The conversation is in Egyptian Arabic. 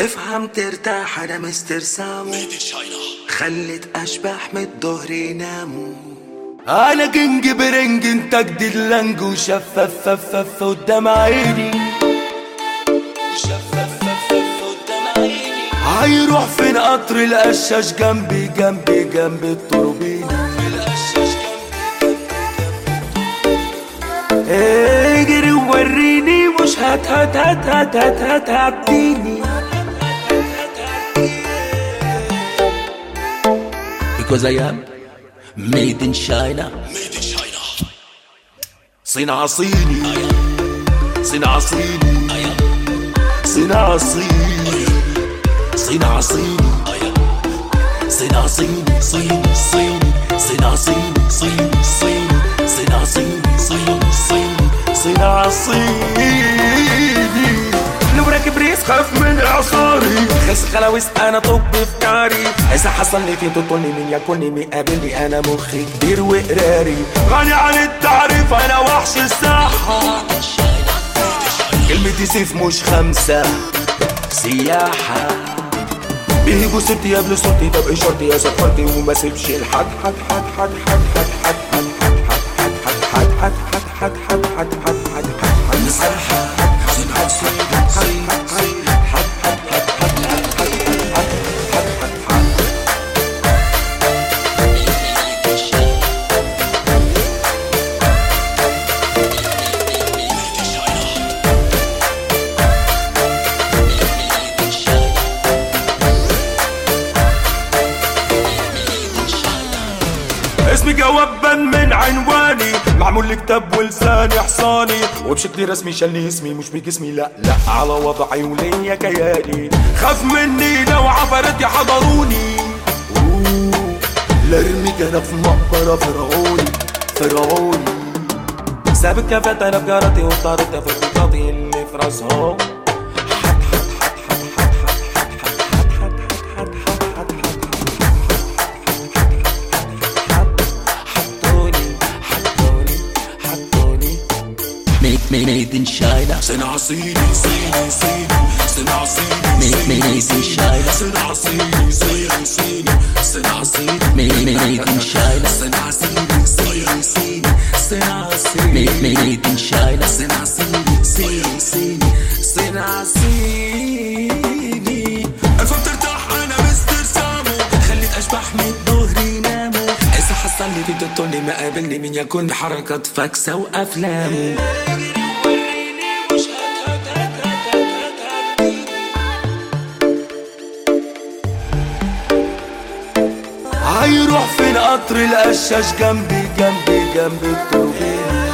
افهم ترتاح انا مستر سامو خلت اشباح من الظهر يناموا انا كينج برنج انت جديد لانج وشفاف فف فف قدام عيني هيروح فين قطر القشاش جنبي جنبي جنب التوربينة اجري ووريني مش هات هات هات هات هات هات هاتيني Because I am made in China. صنع صيني صنع صيني صنع صيني صنع صيني صنع صيني صيني صيني صنع صيني صيني صيني صنع صيني صيني صيني صنع صيني لو راكب ريس خاف من اعصاري خس خلاويس انا طب افكاري اذا حصل لي فين تطولني مين ياكلني مين قابلني انا مخي كبير وقراري غني عن التعريف انا وحش الساحه كلمتي سيف مش خمسه سياحه بيجوا سيرتي قبل صورتي طب اشارتي يا سفرتي وما سيبش الحد حد حد حد حد حد حد حد حد حد حد حد حد حد حد حد حد حد حد اسمي جوابا من عنواني معمول لي كتاب ولساني حصاني وبشكل رسمي شالني اسمي مش بجسمي لا لا على وضعي وليا كياني خاف مني لو عفرتي حضروني أوه، لا ارميك انا في مقبرة فرعوني فرعوني ساب الكافات انا في جارتي واختارت في خططي اللي في راسهم حطوني حطوني حطوني Made, made, made in China. صنع صيني صيني صيني صنع صيني Made, made, made in China. صنع صيني صيني صيني صنع صيني Made, made, made in China. صنع صيني صيني صيني صنع صيني Made, made, made in China. صنع صيني صيني صيني صنع صيني الفم ترتاح انا مستر سامو خليت اشباح من الظهر يناموا اذا حصل لي في تطولي ما قابلني من يكون بحركات فاكسة وافلام هيروح فين قطر القشاش جنبي جنبي جنب التوربينة